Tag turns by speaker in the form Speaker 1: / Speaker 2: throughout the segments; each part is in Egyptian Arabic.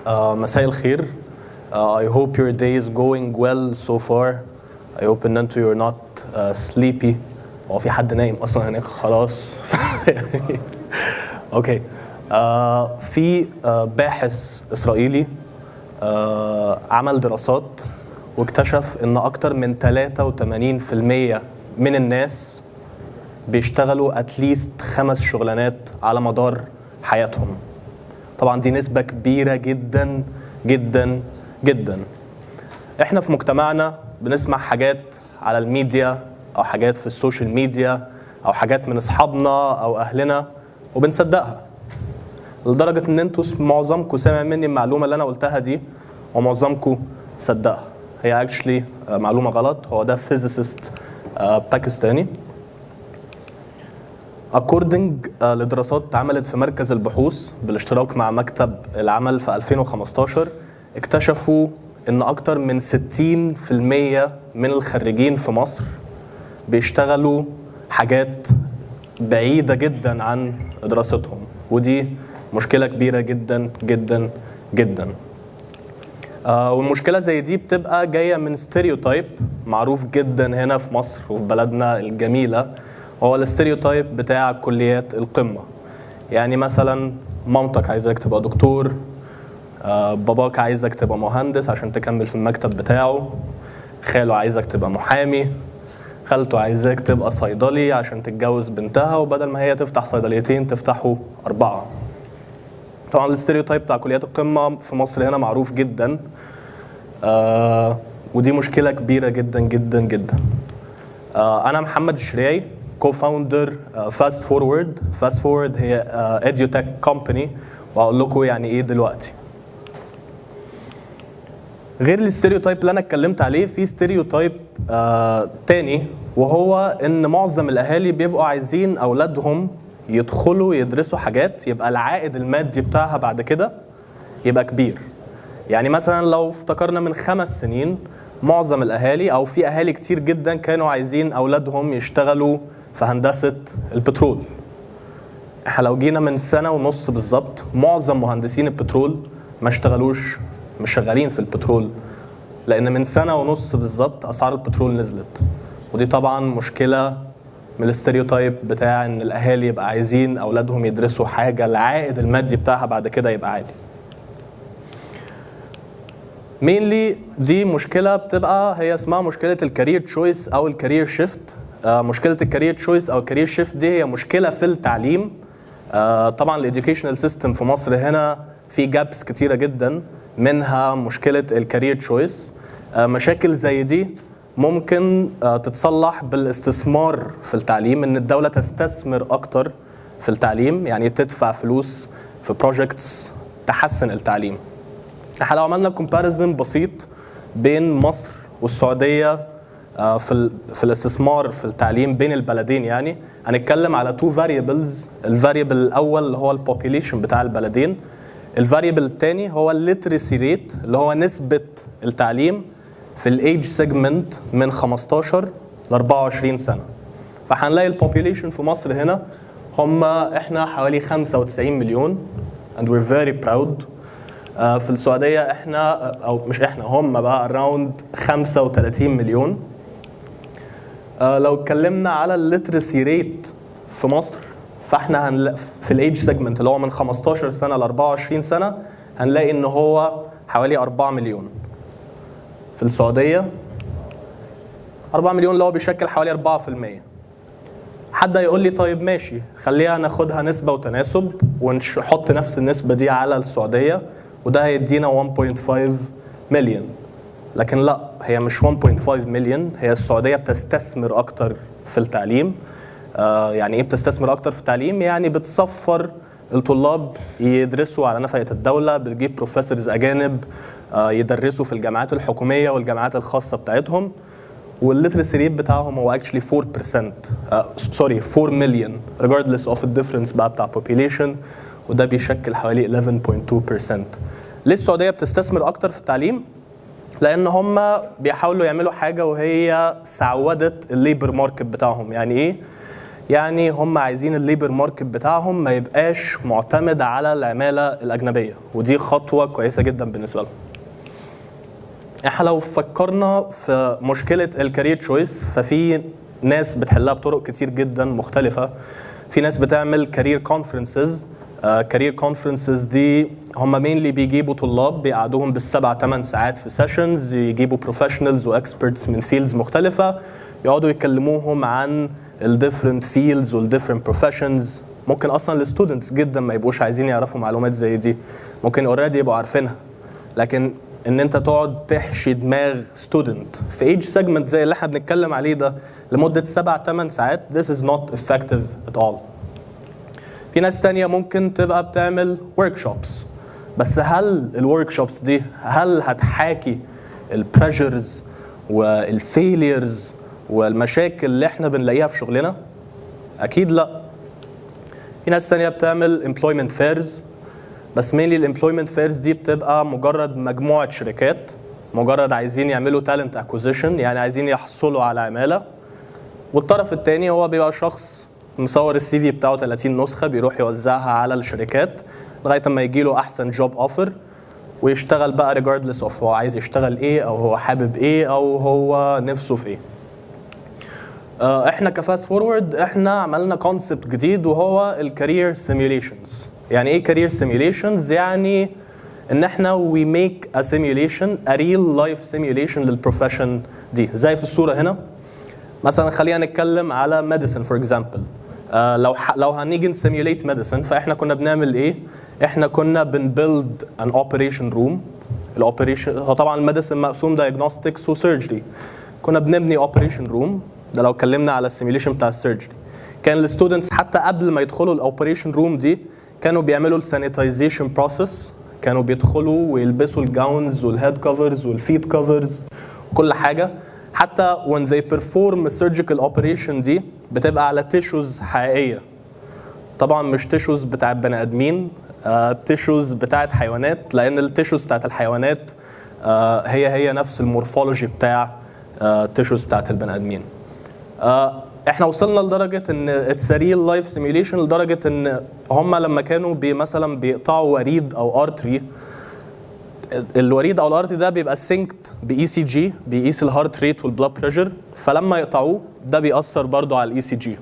Speaker 1: Uh, مساء الخير. Uh, I hope your day is going well so far. I hope ان انتوا you're not uh, sleepy. هو في حد نايم اصلا هناك خلاص. اوكي. Uh, في uh, باحث اسرائيلي uh, عمل دراسات واكتشف ان اكتر من 83% من الناس بيشتغلوا اتليست خمس شغلانات على مدار حياتهم طبعا دي نسبة كبيرة جدا جدا جدا احنا في مجتمعنا بنسمع حاجات على الميديا او حاجات في السوشيال ميديا او حاجات من اصحابنا او اهلنا وبنصدقها لدرجة ان انتوا معظمكم سامع مني المعلومة اللي انا قلتها دي ومعظمكم صدقها هي اكشلي معلومة غلط هو ده فيزيست باكستاني اكوردنج لدراسات اتعملت في مركز البحوث بالاشتراك مع مكتب العمل في 2015 اكتشفوا ان اكتر من 60% من الخريجين في مصر بيشتغلوا حاجات بعيدة جدا عن دراستهم ودي مشكلة كبيرة جدا جدا جدا آه والمشكلة زي دي بتبقى جاية من ستيريوتايب معروف جدا هنا في مصر وفي بلدنا الجميلة هو الاستيريوتايب بتاع كليات القمة يعني مثلا مامتك عايزاك تبقى دكتور آه باباك عايزك تبقى مهندس عشان تكمل في المكتب بتاعه خاله عايزك تبقى محامي خالته عايزاك تبقى صيدلي عشان تتجوز بنتها وبدل ما هي تفتح صيدليتين تفتحوا أربعة طبعا الاستيريوتايب بتاع كليات القمة في مصر هنا معروف جدا آه ودي مشكلة كبيرة جدا جدا جدا آه أنا محمد الشريعي كو فاوندر فاست فورورد فاست فورورد هي اديوتك كومباني وهقول لكم يعني ايه دلوقتي غير الستيريوتايب اللي انا اتكلمت عليه في ستيريوتايب آه تاني وهو ان معظم الاهالي بيبقوا عايزين اولادهم يدخلوا يدرسوا حاجات يبقى العائد المادي بتاعها بعد كده يبقى كبير يعني مثلا لو افتكرنا من خمس سنين معظم الاهالي او في اهالي كتير جدا كانوا عايزين اولادهم يشتغلوا في هندسه البترول احنا لو جينا من سنه ونص بالظبط معظم مهندسين البترول ما اشتغلوش مش شغالين في البترول لان من سنه ونص بالظبط اسعار البترول نزلت ودي طبعا مشكله من الاستيريوتايب بتاع ان الاهالي يبقى عايزين اولادهم يدرسوا حاجه العائد المادي بتاعها بعد كده يبقى عالي مينلي دي مشكله بتبقى هي اسمها مشكله الكارير تشويس او الكارير شيفت مشكله الكارير تشويس او الكارير شيفت دي هي مشكله في التعليم طبعا الاديوكيشنال سيستم في مصر هنا في جابس كتيره جدا منها مشكله الكارير تشويس مشاكل زي دي ممكن تتصلح بالاستثمار في التعليم ان الدوله تستثمر اكتر في التعليم يعني تدفع فلوس في بروجكتس تحسن التعليم احنا لو عملنا كومباريزن بسيط بين مصر والسعوديه في في الاستثمار في التعليم بين البلدين يعني هنتكلم على تو فاريبلز الفاريبل الاول اللي هو البوبيليشن بتاع البلدين الفاريبل الثاني هو الليترسي ريت اللي هو نسبه التعليم في الايج سيجمنت من 15 ل 24 سنه فهنلاقي البوبيليشن في مصر هنا هم احنا حوالي 95 مليون and we're very proud uh, في السعوديه احنا او مش احنا هم بقى اراوند 35 مليون uh, لو اتكلمنا على الليترسي ريت في مصر فاحنا هنلاقي في الايج سيجمنت اللي هو من 15 سنه ل 24 سنه هنلاقي ان هو حوالي 4 مليون في السعوديه 4 مليون اللي هو بيشكل حوالي 4% حد هيقول لي طيب ماشي خليها ناخدها نسبه وتناسب ونحط نفس النسبه دي على السعوديه وده هيدينا 1.5 مليون لكن لا هي مش 1.5 مليون هي السعوديه بتستثمر اكتر في التعليم آه يعني ايه بتستثمر اكتر في التعليم يعني بتصفر الطلاب يدرسوا على نفقه الدوله بتجيب بروفيسورز اجانب آه يدرسوا في الجامعات الحكوميه والجامعات الخاصه بتاعتهم والليترسي ريت بتاعهم هو اكشلي 4% سوري 4 مليون regardless of الديفرنس بقى بتاع population وده بيشكل حوالي 11.2% ليه السعوديه بتستثمر اكتر في التعليم؟ لان هم بيحاولوا يعملوا حاجه وهي سعوده الليبر ماركت بتاعهم يعني ايه؟ يعني هم عايزين الليبر ماركت بتاعهم ما يبقاش معتمد على العماله الاجنبيه ودي خطوه كويسه جدا بالنسبه لهم احنا لو فكرنا في مشكله الكارير تشويس ففي ناس بتحلها بطرق كتير جدا مختلفه في ناس بتعمل كارير كونفرنسز كارير كونفرنسز دي هم مينلي بيجيبوا طلاب بيقعدوهم بالسبع ثمان ساعات في سيشنز يجيبوا بروفيشنالز واكسبرتس من فيلدز مختلفه يقعدوا يكلموهم عن الديفرنت فيلدز والديفرنت بروفيشنز ممكن اصلا الستودنتس جدا ما يبقوش عايزين يعرفوا معلومات زي دي ممكن اوريدي يبقوا عارفينها لكن ان انت تقعد تحشي دماغ ستودنت في ايج سيجمنت زي اللي احنا بنتكلم عليه ده لمده سبع ثمان ساعات this is not effective at all في ناس تانية ممكن تبقى بتعمل ورك شوبس بس هل الورك شوبس دي هل هتحاكي البريشرز والفيليرز والمشاكل اللي احنا بنلاقيها في شغلنا؟ اكيد لا. في ناس تانية بتعمل employment fairs بس mainly الامبلويمنت فيرز دي بتبقى مجرد مجموعة شركات مجرد عايزين يعملوا talent acquisition يعني عايزين يحصلوا على عمالة والطرف التاني هو بيبقى شخص مصور السي في بتاعه 30 نسخة بيروح يوزعها على الشركات لغاية ما يجي له أحسن جوب أوفر ويشتغل بقى regardless of هو عايز يشتغل إيه أو هو حابب إيه أو هو نفسه في إيه. آه، احنا كفاست فورورد احنا عملنا كونسبت جديد وهو الكارير سيميوليشنز يعني ايه كارير سيميوليشنز يعني ان احنا وي ميك ا سيميوليشن ا ريل لايف سيميوليشن للبروفيشن دي زي في الصوره هنا مثلا خلينا نتكلم على ميديسن فور اكزامبل لو ح- لو هنيجي نسيميوليت ميديسن فاحنا كنا بنعمل ايه احنا كنا بنبيلد ان اوبريشن روم الاوبريشن هو طبعا الميديسن مقسوم دايجنوستكس وسيرجري كنا بنبني اوبريشن روم ده لو اتكلمنا على السيميوليشن بتاع السيرجري كان الستودنتس حتى قبل ما يدخلوا الاوبريشن روم دي كانوا بيعملوا السانيتايزيشن بروسيس كانوا بيدخلوا ويلبسوا الجاونز والهيد كفرز والفيت كفرز وكل حاجه حتى when they perform a surgical operation دي بتبقى على تيشوز حقيقيه طبعا مش تيشوز بتاعت بني ادمين تيشوز بتاعت حيوانات لان التيشوز بتاعت الحيوانات آه، هي هي نفس المورفولوجي بتاع التيشوز بتاعت البني ادمين آه، احنا وصلنا لدرجه ان اتس ريل لايف سيميوليشن لدرجه ان هم لما كانوا بي مثلا بيقطعوا وريد او ارتري الوريد او الارتري ده بيبقى سينكت باي سي جي بيقيس الهارت ريت والبلاد بريشر فلما يقطعوه ده بيأثر برضو على الاي سي جي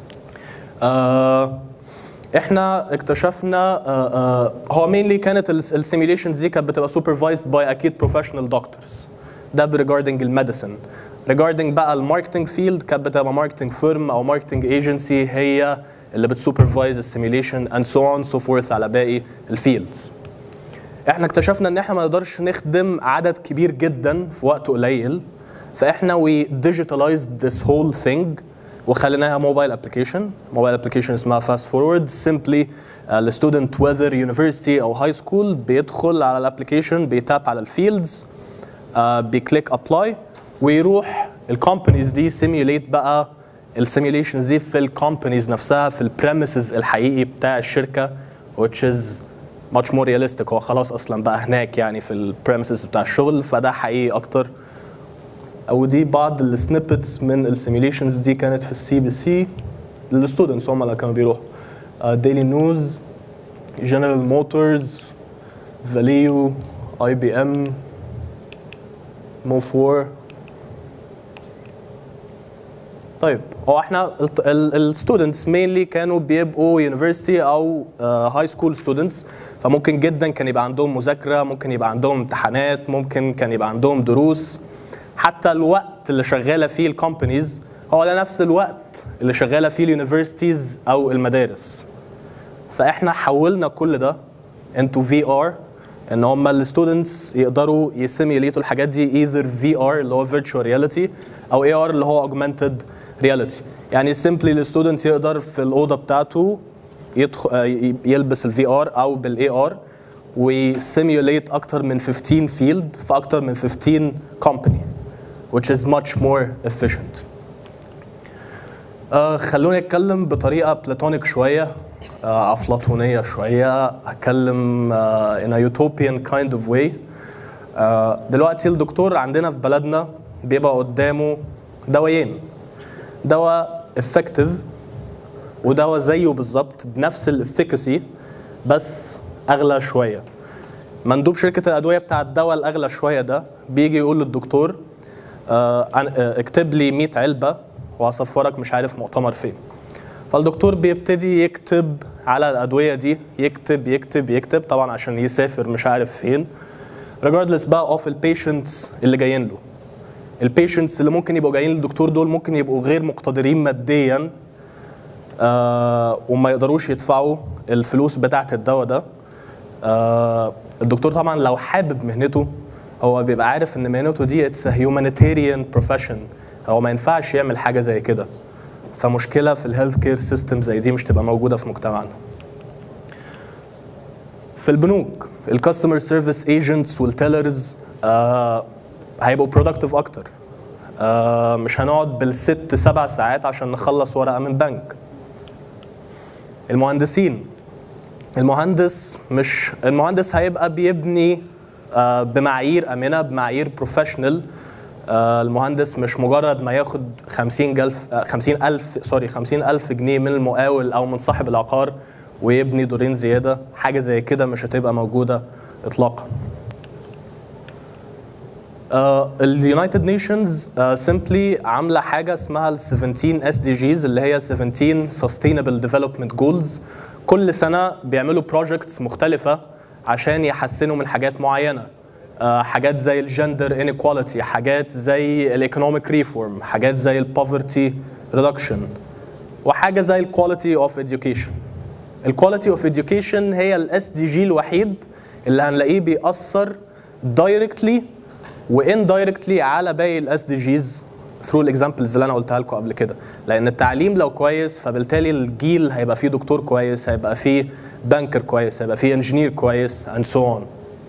Speaker 1: احنا اكتشفنا آه، آه، هو مينلي كانت السيميوليشنز دي كانت بتبقى سوبرفايزد باي اكيد بروفيشنال دكتورز ده ريجاردنج الميديسن ريجاردنج بقى الماركتنج فيلد كانت بتبقى ماركتنج فيرم او ماركتنج ايجنسي هي اللي بتسوبرفايز السيميوليشن اند سو اون سو فورث على باقي الفيلدز احنا اكتشفنا ان احنا ما نقدرش نخدم عدد كبير جدا في وقت قليل فاحنا we digitalized this whole thing وخليناها موبايل ابلكيشن موبايل ابلكيشن اسمها فاست فورورد سيمبلي الستودنت وذر يونيفرسيتي او هاي سكول بيدخل على الابلكيشن بيتاب على الفيلدز بيكليك ابلاي ويروح الكومبانيز دي سيميوليت بقى السيميوليشنز دي في الكومبانيز نفسها في البريمسز الحقيقي بتاع الشركه which is much more realistic هو خلاص اصلا بقى هناك يعني في البريمسز بتاع الشغل فده حقيقي اكتر او دي بعض السنيبتس من السيميوليشنز دي كانت في السي بي سي للستودنتس هم اللي كانوا بيروحوا ديلي نيوز جنرال موتورز فاليو اي بي ام مو 4 طيب هو احنا الستودنتس مينلي كانوا بيبقوا يونيفرسيتي او هاي سكول ستودنتس فممكن جدا كان يبقى عندهم مذاكره ممكن يبقى عندهم امتحانات ممكن كان يبقى عندهم دروس حتى الوقت اللي شغاله فيه الكومبانيز هو ده نفس الوقت اللي شغاله فيه اليونيفرسيتيز او المدارس فاحنا حولنا كل ده انتو في ار ان هم الستودنتس يقدروا يسيميوليتوا الحاجات دي ايذر في ار اللي هو فيرتشوال رياليتي او اي ار اللي هو اوجمانتد رياليتي يعني سيمبلي الستودنت يقدر في الاوضه بتاعته يدخل يلبس الفي ار او بالاي ار ويسيميوليت اكتر من 15 فيلد في اكتر من 15 كومباني which is much more efficient. آه خلوني اتكلم بطريقه بلاتونيك شويه آه افلاطونيه شويه هتكلم آه in a utopian kind of way آه دلوقتي الدكتور عندنا في بلدنا بيبقى قدامه دوايين دواء effective ودواء زيه بالظبط بنفس الافيكاسي بس اغلى شويه مندوب شركه الادويه بتاع الدواء الاغلى شويه ده بيجي يقول للدكتور آه أنا- آه، اكتب لي 100 علبه وهصفرك مش عارف مؤتمر فين فالدكتور بيبتدي يكتب على الادويه دي يكتب يكتب يكتب طبعا عشان يسافر مش عارف فين regardless بقى اوف البيشنتس اللي جايين له البيشنتس اللي ممكن يبقوا جايين للدكتور دول ممكن يبقوا غير مقتدرين ماديا آه وما يقدروش يدفعوا الفلوس بتاعه الدواء ده آه الدكتور طبعا لو حابب مهنته هو بيبقى عارف ان مهنته دي اتس هيومانيتيريان بروفيشن هو ما ينفعش يعمل حاجه زي كده فمشكله في الهيلث كير سيستم زي دي مش تبقى موجوده في مجتمعنا في البنوك الكاستمر سيرفيس ايجنتس والتيلرز هيبقوا برودكتيف اكتر آه مش هنقعد بالست سبع ساعات عشان نخلص ورقه من بنك المهندسين المهندس مش المهندس هيبقى بيبني آه، بمعايير امنه بمعايير بروفيشنال المهندس مش مجرد ما ياخد 50 ألف 50 ألف سوري 50 ألف جنيه من المقاول أو من صاحب العقار ويبني دورين زيادة حاجة زي كده مش هتبقى موجودة إطلاقا اليونايتد نيشنز سيمبلي عامله حاجه اسمها ال 17 اس دي جيز اللي هي 17 سستينبل ديفلوبمنت جولز كل سنه بيعملوا بروجكتس مختلفه عشان يحسنوا من حاجات معينه آه، حاجات زي الجندر انيكواليتي حاجات زي الايكونوميك ريفورم حاجات زي البوفرتي ريدكشن وحاجه زي الكواليتي اوف education الكواليتي اوف education هي الاس دي جي الوحيد اللي هنلاقيه بيأثر دايركتلي واندايركتلي على باقي الاس دي جيز ثرو الاكزامبلز اللي انا قلتها لكم قبل كده لان التعليم لو كويس فبالتالي الجيل هيبقى فيه دكتور كويس هيبقى فيه بانكر كويس هيبقى فيه انجينير كويس and so on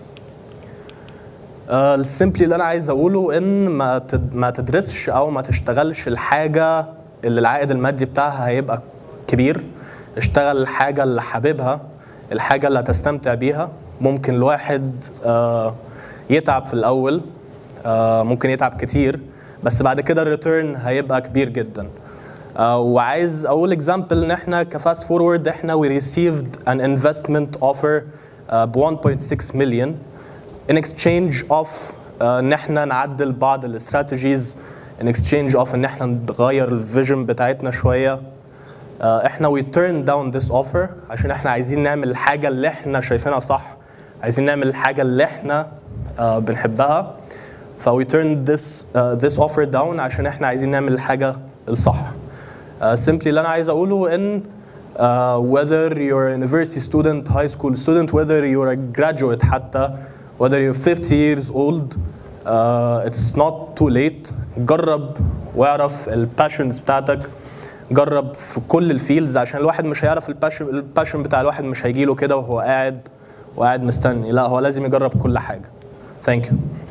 Speaker 1: السيمبلي اللي انا عايز اقوله ان ما تد- ما تدرسش او ما تشتغلش الحاجه اللي العائد المادي بتاعها هيبقى كبير اشتغل الحاجه اللي حاببها الحاجه اللي هتستمتع بيها ممكن الواحد آه، يتعب في الاول آه، ممكن يتعب كتير بس بعد كده الريتيرن هيبقى كبير جدا آه، وعايز اقول اكزامبل ان احنا كفاست فورورد احنا we received an investment offer آه، ب 1.6 مليون in exchange of آه، ان احنا نعدل بعض الاستراتيجيز in exchange of ان احنا نغير الفيجن بتاعتنا شويه آه، احنا we turned down this offer عشان احنا عايزين نعمل الحاجه اللي احنا شايفينها صح عايزين نعمل الحاجه اللي احنا آه، بنحبها ف we turned this uh, this offer down عشان احنا عايزين نعمل الحاجه الصح uh, simply اللي انا عايز اقوله ان uh, whether you're a university student high school student whether you're a graduate حتى whether you're 50 years old uh, it's not too late جرب واعرف الباشنز بتاعتك جرب في كل الفيلدز عشان الواحد مش هيعرف الباشن الباشن بتاع الواحد مش هيجيله كده وهو قاعد وقاعد مستني لا هو لازم يجرب كل حاجه ثانك يو